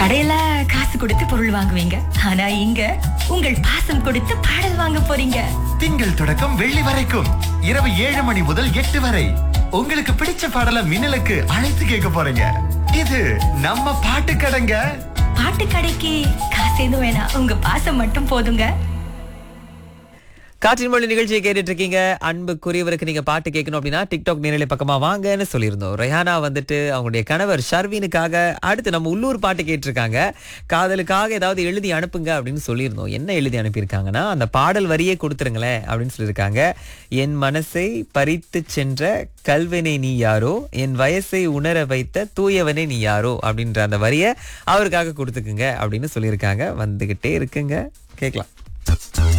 கடையில காசு கொடுத்து பொருள் வாங்குவீங்க ஆனா இங்க உங்கள் பாசம் கொடுத்து பாடல் வாங்க போறீங்க திங்கள் தொடக்கம் வெள்ளி வரைக்கும் இரவு ஏழு மணி முதல் எட்டு வரை உங்களுக்கு பிடிச்ச பாடல மின்னலுக்கு அழைத்து கேட்க போறீங்க இது நம்ம பாட்டு கடைங்க பாட்டு கடைக்கு காசு எதுவும் வேணாம் உங்க பாசம் மட்டும் போதுங்க காற்றின் மொழி நிகழ்ச்சியை கேட்டுட்டு இருக்கீங்க அன்புக்குரியவருக்கு நீங்க பாட்டு கேட்கணும் அப்படின்னா டிக்டாக் நேரலை பக்கமா வாங்கன்னு சொல்லியிருந்தோம் ரெஹானா வந்துட்டு அவங்களுடைய கணவர் ஷர்வீனுக்காக அடுத்து நம்ம உள்ளூர் பாட்டு கேட்டிருக்காங்க காதலுக்காக ஏதாவது எழுதி அனுப்புங்க அப்படின்னு சொல்லியிருந்தோம் என்ன எழுதி அனுப்பியிருக்காங்கன்னா அந்த பாடல் வரியே கொடுத்துருங்களேன் அப்படின்னு சொல்லியிருக்காங்க என் மனசை பறித்து சென்ற கல்வனை நீ யாரோ என் வயசை உணர வைத்த தூயவனே நீ யாரோ அப்படின்ற அந்த வரியை அவருக்காக கொடுத்துக்குங்க அப்படின்னு சொல்லியிருக்காங்க வந்துகிட்டே இருக்குங்க கேட்கலாம்